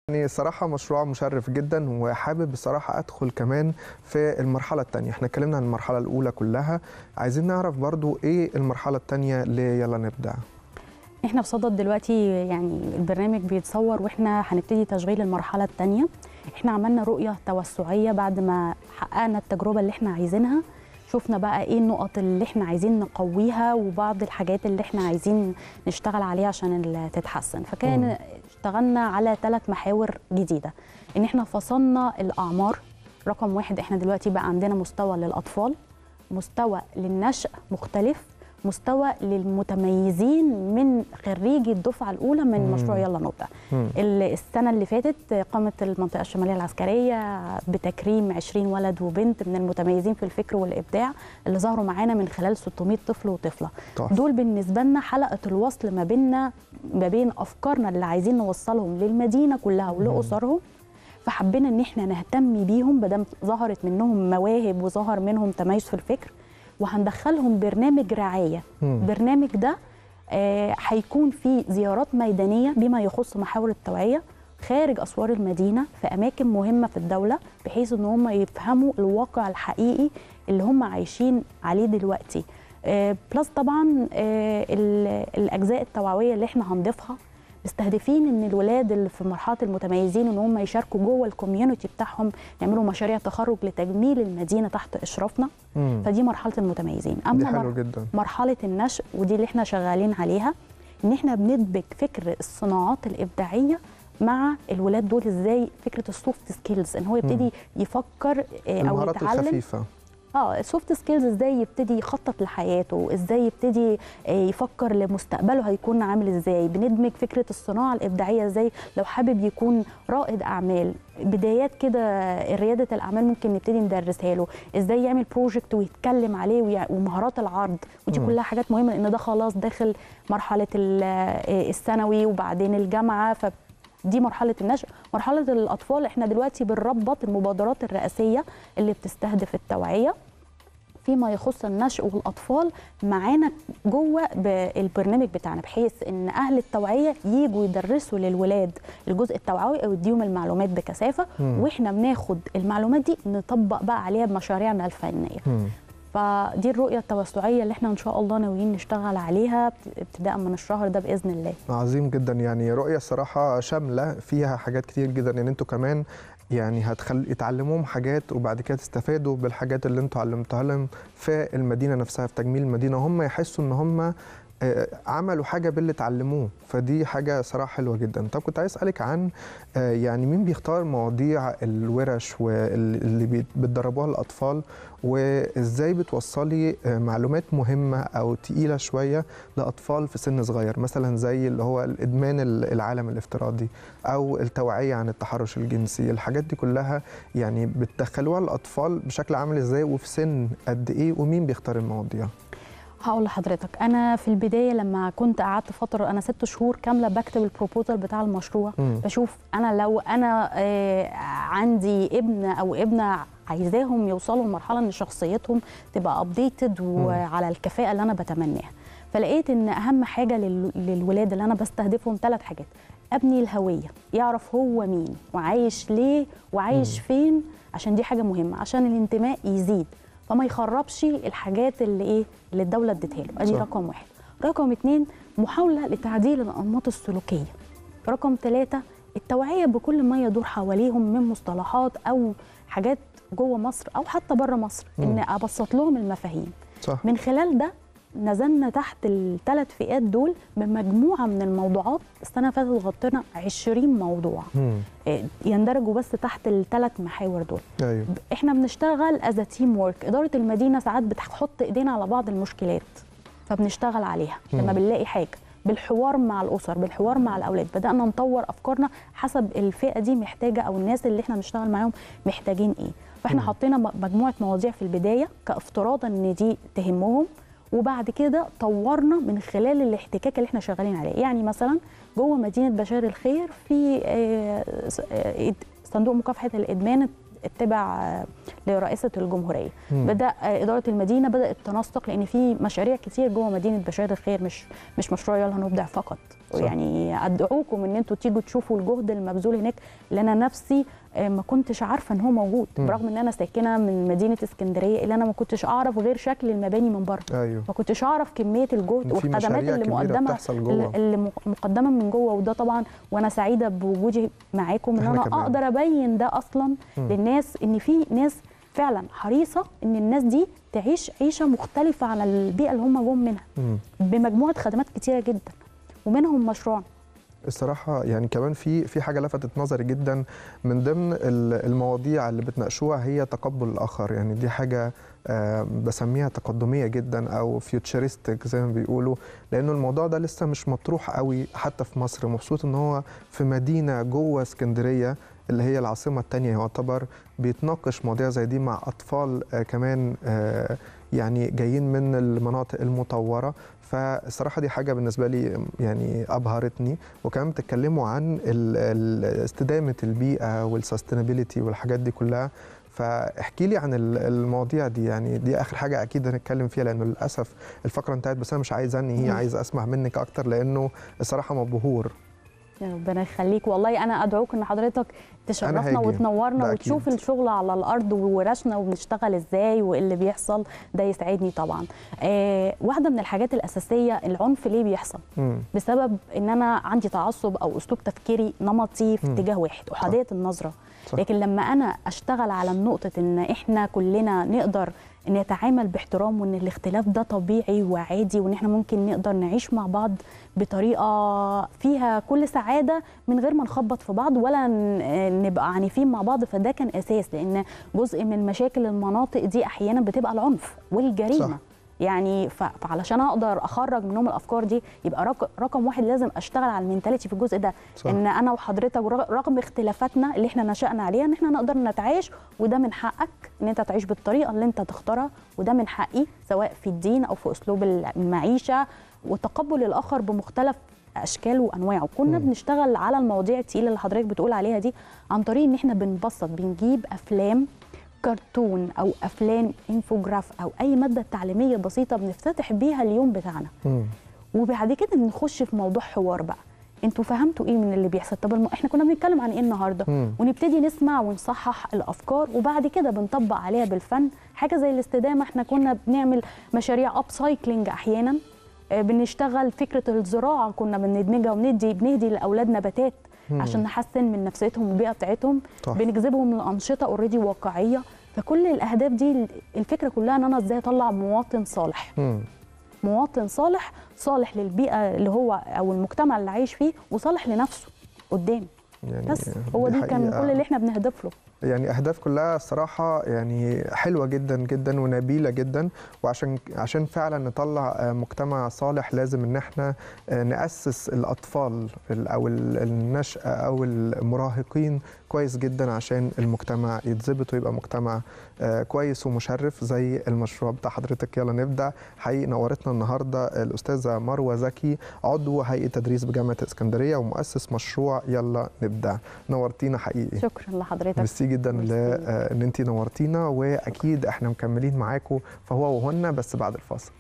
يعني صراحة مشروع مشرف جدا وحابب بصراحة أدخل كمان في المرحلة الثانية احنا اتكلمنا عن المرحلة الأولى كلها عايزين نعرف برضو إيه المرحلة الثانية ليلا نبدأ احنا بصدد دلوقتي يعني البرنامج بيتصور واحنا هنبتدي تشغيل المرحله الثانيه احنا عملنا رؤيه توسعيه بعد ما حققنا التجربه اللي احنا عايزينها شفنا بقى ايه النقط اللي احنا عايزين نقويها وبعض الحاجات اللي احنا عايزين نشتغل عليها عشان ال- تتحسن فكان مم. اشتغلنا على ثلاث محاور جديده ان احنا فصلنا الاعمار رقم واحد احنا دلوقتي بقى عندنا مستوى للاطفال مستوى للنشء مختلف مستوى للمتميزين من خريجي الدفعه الاولى من مم. مشروع يلا نبدا مم. ال- السنه اللي فاتت قامت المنطقه الشماليه العسكريه بتكريم 20 ولد وبنت من المتميزين في الفكر والابداع اللي ظهروا معانا من خلال 600 طفل وطفله تحفة. دول بالنسبه لنا حلقه الوصل ما بيننا ما بين افكارنا اللي عايزين نوصلهم للمدينه كلها ولاسرهم فحبينا ان احنا نهتم بيهم بدل ظهرت منهم مواهب وظهر منهم تميز في الفكر وهندخلهم برنامج رعايه مم. البرنامج ده آه، هيكون فيه زيارات ميدانيه بما يخص محاور التوعيه خارج اسوار المدينه في اماكن مهمه في الدوله بحيث ان هم يفهموا الواقع الحقيقي اللي هم عايشين عليه دلوقتي آه، بلس طبعا آه، ال- الاجزاء التوعويه اللي احنا هنضيفها مستهدفين ان الولاد اللي في مرحله المتميزين ان هم يشاركوا جوه الكوميونتي بتاعهم يعملوا مشاريع تخرج لتجميل المدينه تحت اشرافنا مم. فدي مرحله المتميزين دي اما حلو مر- جدا مرحله النشء ودي اللي احنا شغالين عليها ان احنا بندمج فكر الصناعات الابداعيه مع الولاد دول ازاي فكره السوفت سكيلز ان هو يبتدي يفكر آه، او المهارات يتعلم الخفيفة اه السوفت سكيلز ازاي يبتدي يخطط لحياته ازاي يبتدي آه، يفكر لمستقبله هيكون عامل ازاي بندمج فكره الصناعه الابداعيه ازاي لو حابب يكون رائد اعمال بدايات كده رياده الاعمال ممكن نبتدي ندرسها له ازاي يعمل بروجكت ويتكلم عليه ويع- ومهارات العرض ودي مم. كلها حاجات مهمه لان ده خلاص داخل مرحله ال- آه، الثانوي وبعدين الجامعه ف دي مرحلة النشء مرحلة الأطفال احنا دلوقتي بنربط المبادرات الرئاسية اللي بتستهدف التوعية فيما يخص النشء والأطفال معانا جوه البرنامج بتاعنا بحيث إن أهل التوعية يجوا يدرسوا للولاد الجزء التوعوي أو يديهم المعلومات بكثافة مم. وإحنا بناخد المعلومات دي نطبق بقى عليها بمشاريعنا الفنية مم. فدي الرؤية التوسعية اللي احنا إن شاء الله ناويين نشتغل عليها ابتداء من الشهر ده بإذن الله عظيم جدا يعني رؤية صراحة شاملة فيها حاجات كتير جدا ان انتوا كمان يعني هتخل يتعلموهم حاجات وبعد كده تستفادوا بالحاجات اللي انتوا علمتوها لهم في المدينة نفسها في تجميل المدينة هم يحسوا ان هم آه، عملوا حاجة باللي اتعلموه فدي حاجة صراحة حلوة جدا طب كنت عايز أسألك عن آه، يعني مين بيختار مواضيع الورش واللي بيت- بتدربوها الأطفال وإزاي بتوصلي آه، معلومات مهمة أو تقيلة شوية لأطفال في سن صغير مثلا زي اللي هو الإدمان ال- العالم الافتراضي أو التوعية عن التحرش الجنسي الحاجات دي كلها يعني بتدخلوها الأطفال بشكل عامل إزاي وفي سن قد إيه ومين بيختار المواضيع هقول لحضرتك انا في البدايه لما كنت قعدت فتره انا ست شهور كامله بكتب البروبوزال بتاع المشروع مم. بشوف انا لو انا آه، عندي ابن او ابنه عايزاهم يوصلوا لمرحله ان شخصيتهم تبقى ابديتد وعلى الكفاءه اللي انا بتمناها فلقيت ان اهم حاجه لل- للولاد اللي انا بستهدفهم ثلاث حاجات ابني الهويه يعرف هو مين وعايش ليه وعايش مم. فين عشان دي حاجه مهمه عشان الانتماء يزيد فما يخربش الحاجات اللي ايه اللي الدوله اديتها له ادي صح. رقم واحد رقم اتنين محاوله لتعديل الانماط السلوكيه رقم ثلاثة التوعية بكل ما يدور حواليهم من مصطلحات أو حاجات جوه مصر أو حتى بره مصر مم. إن أبسط لهم المفاهيم صح من خلال ده نزلنا تحت الثلاث فئات دول بمجموعة من الموضوعات السنة اللي فاتت غطينا 20 موضوع مم. إيه، يندرجوا بس تحت الثلاث محاور دول أيوه احنا بنشتغل از تيم ورك اداره المدينه ساعات بتحط ايدينا على بعض المشكلات فبنشتغل عليها لما مم. بنلاقي حاجه بالحوار مع الاسر بالحوار مع الاولاد بدانا نطور افكارنا حسب الفئه دي محتاجه او الناس اللي احنا بنشتغل معاهم محتاجين ايه فاحنا مم. حطينا م- مجموعه مواضيع في البدايه كافتراضا ان دي تهمهم وبعد كده طورنا من خلال الاحتكاك اللي احنا شغالين عليه يعني مثلا جوه مدينه بشار الخير في آه، س- آه، صندوق مكافحه الادمان اتبع آه، لرئاسه الجمهوريه مم. بدا آه، اداره المدينه بدات تنسق لان في مشاريع كتير جوه مدينه بشار الخير مش مش مشروع يلا هنبدع فقط صح. يعني ادعوكم ان انتوا تيجوا تشوفوا الجهد المبذول هناك اللي انا نفسي آه، ما كنتش عارفه ان هو موجود مم. برغم ان انا ساكنه من مدينه اسكندريه اللي انا ما كنتش اعرف غير شكل المباني من بره ايوه ما كنتش اعرف كميه الجهد في والخدمات مشاريع اللي كبيرة مقدمه بتحصل جوه. اللي م- مقدمه من جوه وده طبعا وانا سعيده بوجودي معاكم ان إحنا انا كمان. اقدر ابين ده اصلا مم. للناس ان في ناس فعلا حريصه ان الناس دي تعيش عيشه مختلفه عن البيئه اللي هم جم منها مم. بمجموعه خدمات كتيره جدا ومنهم مشروع الصراحة يعني كمان في في حاجة لفتت نظري جدا من ضمن ال- المواضيع اللي بتناقشوها هي تقبل الآخر يعني دي حاجة آه، بسميها تقدمية جدا أو فيوتشرستك زي ما بيقولوا لأنه الموضوع ده لسه مش مطروح قوي حتى في مصر مبسوط إن هو في مدينة جوه اسكندرية اللي هي العاصمة التانية يعتبر بيتناقش مواضيع زي دي مع أطفال آه، كمان آه، يعني جايين من المناطق المطورة فالصراحة دي حاجة بالنسبة لي يعني أبهرتني وكمان بتتكلموا عن ال- ال- استدامة البيئة والسستينابيليتي والحاجات دي كلها فاحكي لي عن ال- المواضيع دي يعني دي اخر حاجه اكيد هنتكلم فيها لانه للاسف الفقره انتهت بس انا مش عايز انهي مم. عايز اسمع منك اكتر لانه الصراحه مبهور يا ربنا يخليك والله انا ادعوك ان حضرتك تشرفنا هاجي. وتنورنا ده وتشوف أكيد. الشغل على الارض وورشنا وبنشتغل ازاي وايه اللي بيحصل ده يسعدني طبعا آه واحده من الحاجات الاساسيه العنف ليه بيحصل مم. بسبب ان انا عندي تعصب او اسلوب تفكيري نمطي في مم. اتجاه واحد احاديه النظره صح. لكن لما انا اشتغل على نقطه ان احنا كلنا نقدر نتعامل باحترام وان الاختلاف ده طبيعي وعادي وان احنا ممكن نقدر نعيش مع بعض بطريقه فيها كل سعاده من غير ما نخبط في بعض ولا ن- نبقى عنيفين مع بعض فده كان اساس لان جزء من مشاكل المناطق دي احيانا بتبقى العنف والجريمه صح. يعني ف- فعلشان اقدر اخرج منهم الافكار دي يبقى رق- رقم واحد لازم اشتغل على المينتاليتي في الجزء ده صح. ان انا وحضرتك ورغ- رغم اختلافاتنا اللي احنا نشأنا عليها ان احنا نقدر نتعايش وده من حقك ان انت تعيش بالطريقه اللي انت تختارها وده من حقي سواء في الدين او في اسلوب المعيشه وتقبل الاخر بمختلف اشكاله وانواعه كنا مم. بنشتغل على المواضيع التقيله اللي حضرتك بتقول عليها دي عن طريق ان احنا بنبسط بنجيب افلام كرتون او افلام انفوجراف او اي ماده تعليميه بسيطه بنفتتح بيها اليوم بتاعنا مم. وبعد كده نخش في موضوع حوار بقى انتوا فهمتوا ايه من اللي بيحصل طب الم... احنا كنا بنتكلم عن ايه النهارده مم. ونبتدي نسمع ونصحح الافكار وبعد كده بنطبق عليها بالفن حاجه زي الاستدامه احنا كنا بنعمل مشاريع اب سايكلينج احيانا آه، بنشتغل فكره الزراعه كنا بندمجها وبندي بنهدي لاولاد نباتات مم. عشان نحسن من نفسيتهم والبيئه بتاعتهم صح. بنجذبهم لانشطه اوريدي واقعيه فكل الاهداف دي الفكره كلها ان انا ازاي اطلع مواطن صالح مم. مواطن صالح صالح للبيئه اللي هو او المجتمع اللي عايش فيه وصالح لنفسه قدام يعني بس هو دي كان حقيقة. كل اللي احنا بنهدف له يعني اهداف كلها الصراحه يعني حلوه جدا جدا ونبيله جدا وعشان عشان فعلا نطلع آه، مجتمع صالح لازم ان احنا آه، ناسس الاطفال ال- او ال- النشأه او المراهقين كويس جدا عشان المجتمع يتظبط ويبقى مجتمع آه، كويس ومشرف زي المشروع بتاع حضرتك يلا نبدا حقيقي نورتنا النهارده الاستاذه مروه زكي عضو هيئه تدريس بجامعه اسكندريه ومؤسس مشروع يلا نبدا نورتينا حقيقي شكرا لحضرتك ميرسي جدا ميرسي. ل- آه، ان انت نورتينا واكيد احنا مكملين معاكم فهو وهن بس بعد الفاصل